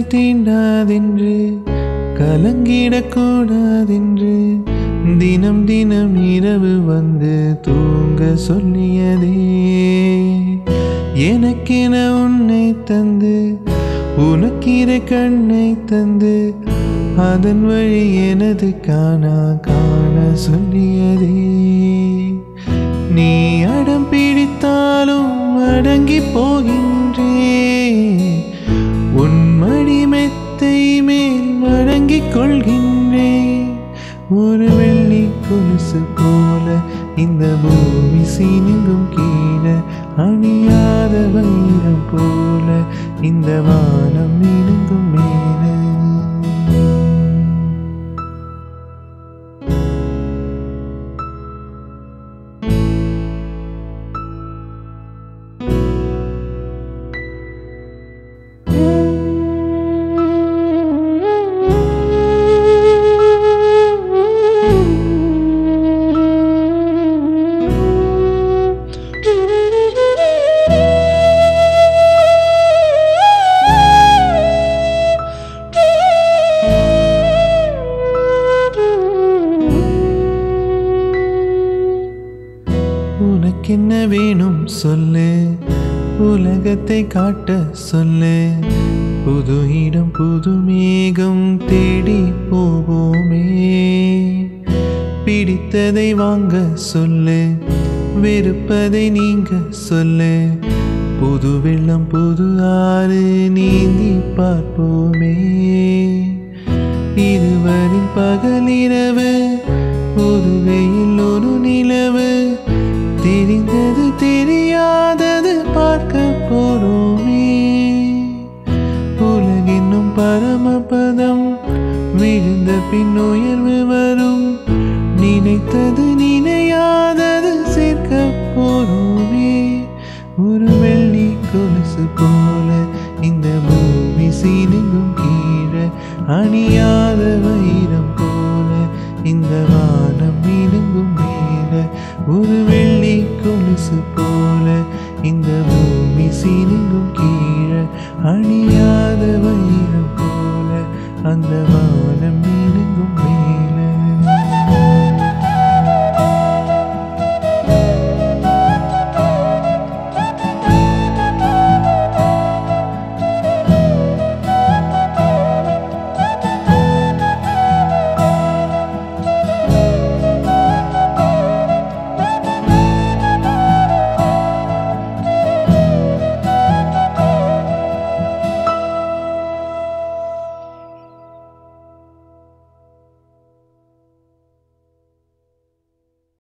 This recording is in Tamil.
தீண்டாதென்று கலங்கிடக்கூடாதென்று தினம் தினம் இரவு வந்து தூங்க சொல்லியதே எனக்கென உன்னை தந்து உனக்கிற கண்ணை தந்து அதன் வழி எனது காணா காண சொல்லியதே நீ அடம் பிடித்தாலும் அடங்கி போகின்றே உன் மடி மெத்தை மேல் அடங்கிக் கொள்கின்றே ஒரு வெள்ளி கொலுசு போல இந்த பூமி சீனுங்கும் கீழே அணியாத வைரம் போல இந்த வானம் இணுங்கும் மேலே உனக்கென்ன வேணும் சொல்லு உலகத்தை காட்ட சொல்லு புது இடம் புது மேகம் தேடி போவோமே பிடித்ததை வாங்க சொல்லு வெறுப்பதை நீங்க சொல்லு புது வெள்ளம் புது ஆறு நீந்தி பார்ப்போமே இருவரின் பகலிரவு ஒரு வெயில் ஒரு நிலவு தெரிந்தது தெரியாதது பார்க்க போறோமே உலகென்னும் பரமபதம் விழுந்த பின் உயர்வு வரும் நினைத்தது நினையாதது சேர்க்க போறோமே ஒரு வெள்ளி கொலுசு போல இந்த பூமி சீனுங்கும் கீழே அணியாத வைரம் போல இந்த வானம் இணுங்கும் மேலே ஒரு வெள்ளி கொலுசு போல இந்த பூமி சீனுங்கும் கீழே அணியாத வைரம் போல அந்த வானம் இணுங்கும் மேலே